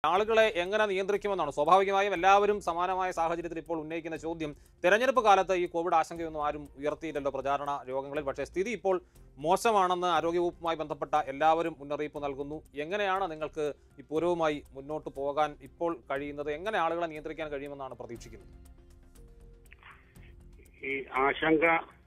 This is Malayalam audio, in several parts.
ആളുകളെ എങ്ങനെ നിയന്ത്രിക്കുമെന്നാണ് സ്വാഭാവികമായും എല്ലാവരും സമാനമായ സാഹചര്യത്തിൽ ഇപ്പോൾ ഉന്നയിക്കുന്ന ചോദ്യം തെരഞ്ഞെടുപ്പ് കാലത്ത് ഈ കോവിഡ് ആശങ്കയൊന്നും ആരും ഉയർത്തിയില്ലല്ലോ പ്രചാരണ രോഗങ്ങളിൽ പക്ഷേ സ്ഥിതി ഇപ്പോൾ മോശമാണെന്ന് ആരോഗ്യവകുപ്പുമായി ബന്ധപ്പെട്ട എല്ലാവരും മുന്നറിയിപ്പ് നൽകുന്നു എങ്ങനെയാണ് നിങ്ങൾക്ക് ഈ പൂരവുമായി മുന്നോട്ട് പോകാൻ ഇപ്പോൾ കഴിയുന്നത് എങ്ങനെ ആളുകളെ നിയന്ത്രിക്കാൻ കഴിയുമെന്നാണ് പ്രതീക്ഷിക്കുന്നത് ഈ ആശങ്ക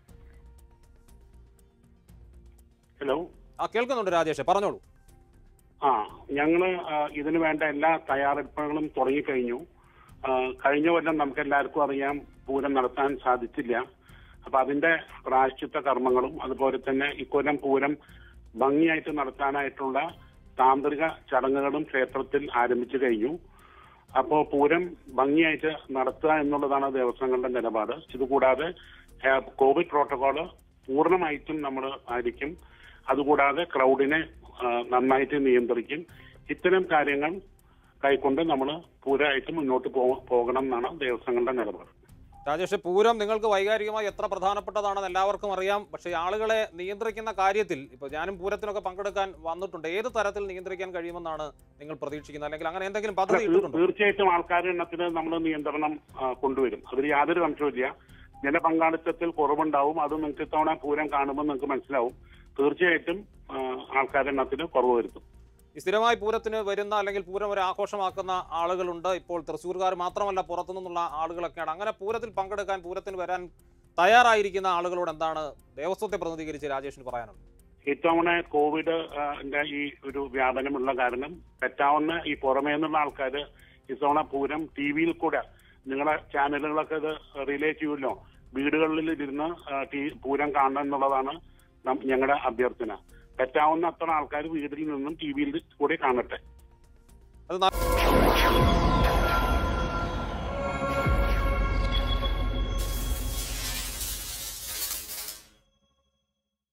ഹലോ ആ കേൾക്കുന്നുണ്ട് രാജേഷ് പറഞ്ഞോളൂ ആ ഞങ്ങള് ആ, ഇതിനു വേണ്ട എല്ലാ തയ്യാറെടുപ്പുകളും തുടങ്ങിക്കഴിഞ്ഞു ആ, കഴിഞ്ഞ കൊല്ലം നമുക്ക് എല്ലാവർക്കും അറിയാം പൂരം നടത്താൻ സാധിച്ചില്ല അപ്പൊ അതിന്റെ പ്രായശ്ചിത്ത കർമ്മങ്ങളും അതുപോലെ തന്നെ ഇക്കൊല്ലം പൂരം ഭംഗിയായിട്ട് നടത്താനായിട്ടുള്ള താന്ത്രിക ചടങ്ങുകളും ക്ഷേത്രത്തിൽ ആരംഭിച്ചു കഴിഞ്ഞു അപ്പോ പൂരം ഭംഗിയായിട്ട് നടത്തുക എന്നുള്ളതാണ് ദേവസ്വങ്ങളുടെ നിലപാട് ഇതുകൂടാതെ ആ, കോവിഡ് പ്രോട്ടോകോള് പൂർണ്ണമായിട്ടും നമ്മൾ ആയിരിക്കും അതുകൂടാതെ ക്രൗഡിനെ ആ, നന്നായിട്ട് നിയന്ത്രിക്കും ഇത്തരം കാര്യങ്ങൾ കൈക്കൊണ്ട് നമ്മൾ പൂരമായിട്ട് മുന്നോട്ട് പോ- പോകണം എന്നാണ് ദേവസ്വങ്ങളുടെ നിലപാട് രാജേഷ് പൂരം നിങ്ങൾക്ക് വൈകാരികമായി എത്ര പ്രധാനപ്പെട്ടതാണെന്ന് എല്ലാവർക്കും അറിയാം പക്ഷേ ആളുകളെ നിയന്ത്രിക്കുന്ന കാര്യത്തിൽ ഇപ്പോൾ ഞാനും പൂരത്തിനൊക്കെ പങ്കെടുക്കാൻ വന്നിട്ടുണ്ട് ഏത് തരത്തിൽ നിയന്ത്രിക്കാൻ കഴിയുമെന്നാണ് നിങ്ങൾ പ്രതീക്ഷിക്കുന്നത് അല്ലെങ്കിൽ അങ്ങനെ എന്തെങ്കിലും പദ്ധതി തീർ- ഇട്ടിട്ടുണ്ടോ തീർച്ചയായിട്ടും ആൾക്കാരുടെ എണ്ണത്തിന് നമ്മൾ നിയന്ത്രണം ആ, കൊണ്ടുവരും അതിൽ യാതൊരു സംശയമില്ല ജനപങ്കാളിത്തത്തിൽ കുറവുണ്ടാവും അത് നിങ്ങൾക്ക് ഇത്തവണ പൂരം കാണുമ്പോൾ നിങ്ങൾക്ക് മനസ്സിലാവും തീർച്ചയായിട്ടും ആ, ആൾക്കാരുടെ എണ്ണത്തിന് കുറവ് വരുത്തും ഈ സ്ഥിരമായി പൂരത്തിന് വരുന്ന അല്ലെങ്കിൽ പൂരം ഒരു ആഘോഷമാക്കുന്ന ആളുകളുണ്ട് ഇപ്പോൾ തൃശ്ശൂർകാർ മാത്രമല്ല പുറത്തു നിന്നുള്ള ആളുകളൊക്കെയാണ് അങ്ങനെ പൂരത്തിൽ പങ്കെടുക്കാൻ പൂരത്തിന് വരാൻ തയ്യാറായിരിക്കുന്ന ആളുകളോട് എന്താണ് ദേവസ്വത്തെ പ്രതിനിധീകരിച്ച് രാജേഷിന് പറയാനുള്ളത് ഇത്തവണ കോവിഡ് ആ, ന്റെ ഈ ഒരു വ്യാപനമുള്ള കാരണം പറ്റാവുന്ന ഈ പുറമേ നിന്നുള്ള ആൾക്കാർ ഇത്തവണ പൂരം ടി വിയിൽ കൂടെ നിങ്ങളെ ചാനലുകളൊക്കെ ഇത് റിലേ ചെയ്യുമല്ലോ വീടുകളിൽ ഇരുന്ന് ആ, ടി- പൂരം കാണണം എന്നുള്ളതാണ് നം- ഞങ്ങളുടെ അഭ്യർത്ഥന പറ്റാവുന്ന അത്ര ആൾക്കാർ വീട്ടിൽ നിന്നും ടി വിയിൽ കൂടെ കാണട്ടെ അത് ന-